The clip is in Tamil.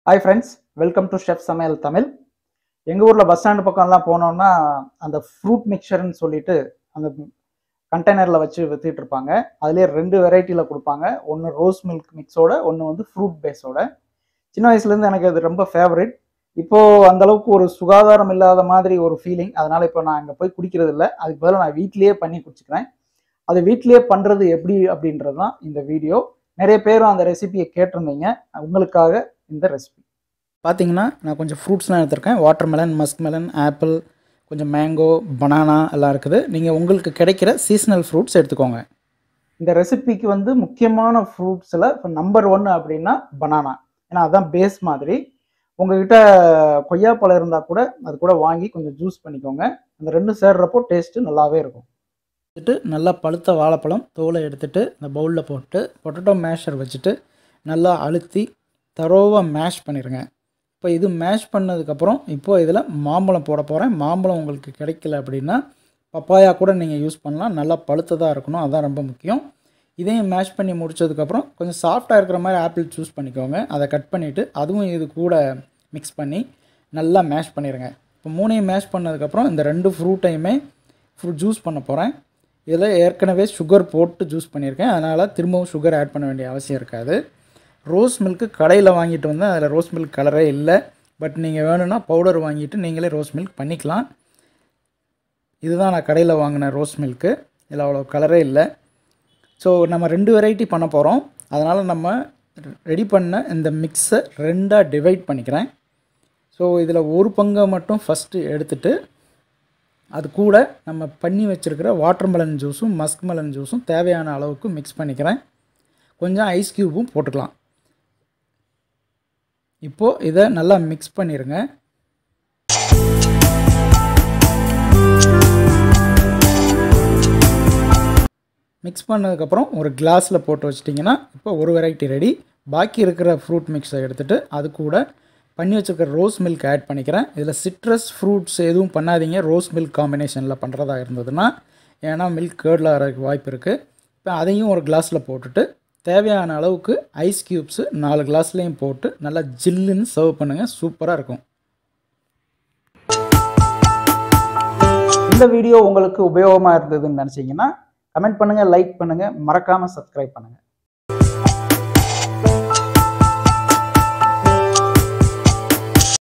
hi friends welcome to chef சமையல் தமிழ் எங்கள் ஊரில் பஸ் ஸ்டாண்டு பக்கம்லாம் போனோம்னா அந்த ஃப்ரூட் மிக்சர்னு சொல்லிட்டு அந்த கண்டெய்னரில் வச்சு வித்துட்டு இருப்பாங்க அதுலேயே ரெண்டு வெரைட்டியில் கொடுப்பாங்க ஒன்று ரோஸ் மில்க் மிக்ஸோட ஒன்று வந்து ஃப்ரூட் பேஸோட சின்ன வயசுலேருந்து எனக்கு அது ரொம்ப ஃபேவரட் இப்போது அந்த அளவுக்கு ஒரு சுகாதாரம் இல்லாத மாதிரி ஒரு ஃபீலிங் அதனால் இப்போ நான் அங்கே போய் குடிக்கிறது இல்லை அதுக்கு பதிலாக நான் வீட்லேயே பண்ணி குடிச்சுக்கிறேன் அது வீட்லேயே பண்ணுறது எப்படி அப்படின்றது தான் இந்த வீடியோ நிறைய பேரும் அந்த ரெசிபியை கேட்டிருந்தீங்க உங்களுக்காக இந்த ரெசிபி பார்த்தீங்கன்னா நான் கொஞ்சம் ஃப்ரூட்ஸ்லாம் எடுத்திருக்கேன் watermelon muskmelon apple கொஞ்சம் மேங்கோ பனானா எல்லாம் இருக்குது நீங்கள் உங்களுக்கு கிடைக்கிற சீசனல் ஃப்ரூட்ஸ் எடுத்துக்கோங்க இந்த ரெசிபிக்கு வந்து முக்கியமான ஃப்ரூட்ஸில் இப்போ நம்பர் ஒன் அப்படின்னா பனானா ஏன்னா அதுதான் பேஸ் மாதிரி உங்ககிட்ட கொய்யாப்பழம் இருந்தால் கூட அது கூட வாங்கி கொஞ்சம் ஜூஸ் பண்ணிக்கோங்க அந்த ரெண்டு சேர்றப்போ டேஸ்ட்டு நல்லாவே இருக்கும் எடுத்துட்டு நல்லா பழுத்த வாழைப்பழம் தோலை எடுத்துட்டு இந்த பவுலில் போட்டு பொட்டேட்டோ மேஷர் வச்சுட்டு நல்லா அழுத்தி தரோவாக மேஷ் பண்ணிடுங்க இப்போ இது மேஷ் பண்ணதுக்கப்புறம் இப்போ இதில் மாம்பழம் போட போகிறேன் மாம்பழம் உங்களுக்கு கிடைக்கல அப்படின்னா பப்பாயா கூட நீங்கள் யூஸ் பண்ணலாம் நல்லா பழுத்ததாக இருக்கணும் அதுதான் ரொம்ப முக்கியம் இதையும் மேஷ் பண்ணி முடிச்சதுக்கப்புறம் கொஞ்சம் சாஃப்டாக இருக்கிற மாதிரி ஆப்பிள் சூஸ் பண்ணிக்கோங்க அதை கட் பண்ணிவிட்டு அதுவும் இது கூட மிக்ஸ் பண்ணி நல்லா மேஷ் பண்ணிடுங்க இப்போ மூணையும் மேஷ் பண்ணதுக்கப்புறம் இந்த ரெண்டு ஃப்ரூட்டையுமே ஃப்ரூட் ஜூஸ் பண்ண போகிறேன் இதில் ஏற்கனவே சுகர் போட்டு ஜூஸ் பண்ணியிருக்கேன் அதனால் திரும்பவும் சுகர் ஆட் பண்ண வேண்டிய அவசியம் இருக்காது ரோஸ் மில்க்கு கடையில் வாங்கிட்டு வந்தேன் அதில் ரோஸ் மில்க் கலரே இல்லை பட் நீங்கள் வேணும்னா பவுடர் வாங்கிட்டு நீங்களே ரோஸ் மில்க் பண்ணிக்கலாம் இதுதான் நான் கடையில் வாங்கின ரோஸ் மில்க்கு இதில் அவ்வளோ கலரே இல்லை ஸோ நம்ம ரெண்டு வெரைட்டி பண்ண போகிறோம் அதனால் நம்ம ரெடி பண்ண இந்த மிக்ஸை ரெண்டாக டிவைட் பண்ணிக்கிறேன் ஸோ இதில் ஒரு பங்கை மட்டும் ஃபஸ்ட்டு எடுத்துட்டு அது கூட நம்ம பண்ணி வச்சுருக்கிற வாட்டர் மெலன் ஜூஸும் மஸ்க் மெலன் ஜூஸும் தேவையான அளவுக்கு மிக்ஸ் பண்ணிக்கிறேன் கொஞ்சம் ஐஸ் க்யூபும் போட்டுக்கலாம் இப்போது இதை நல்லா மிக்ஸ் பண்ணிடுங்க மிக்ஸ் பண்ணதுக்கப்புறம் ஒரு கிளாஸில் போட்டு வச்சிட்டிங்கன்னா இப்போ ஒரு வெரைட்டி ரெடி பாக்கி இருக்கிற ஃப்ரூட் மிக்ஸை எடுத்துகிட்டு அது கூட பண்ணி வச்சுருக்கிற ரோஸ் மில்க் ஆட் பண்ணிக்கிறேன் இதில் சிட்ரஸ் ஃப்ரூட்ஸ் எதுவும் பண்ணாதீங்க ரோஸ் மில்க் காம்பினேஷனில் பண்ணுறதா இருந்ததுன்னா ஏன்னா மில்க் கேர்டில் வரதுக்கு வாய்ப்பு இருக்குது இப்போ அதையும் ஒரு கிளாஸில் போட்டுட்டு தேவையான அளவுக்கு ஐஸ் க்யூப்ஸு நாலு கிளாஸ்லேயும் போட்டு நல்லா ஜில்லுன்னு சர்வ் பண்ணுங்கள் சூப்பராக இருக்கும் இந்த வீடியோ உங்களுக்கு உபயோகமாக இருந்ததுன்னு நினச்சிங்கன்னா கமெண்ட் பண்ணுங்கள் லைக் பண்ணுங்கள் மறக்காமல் சப்ஸ்கிரைப் பண்ணுங்கள்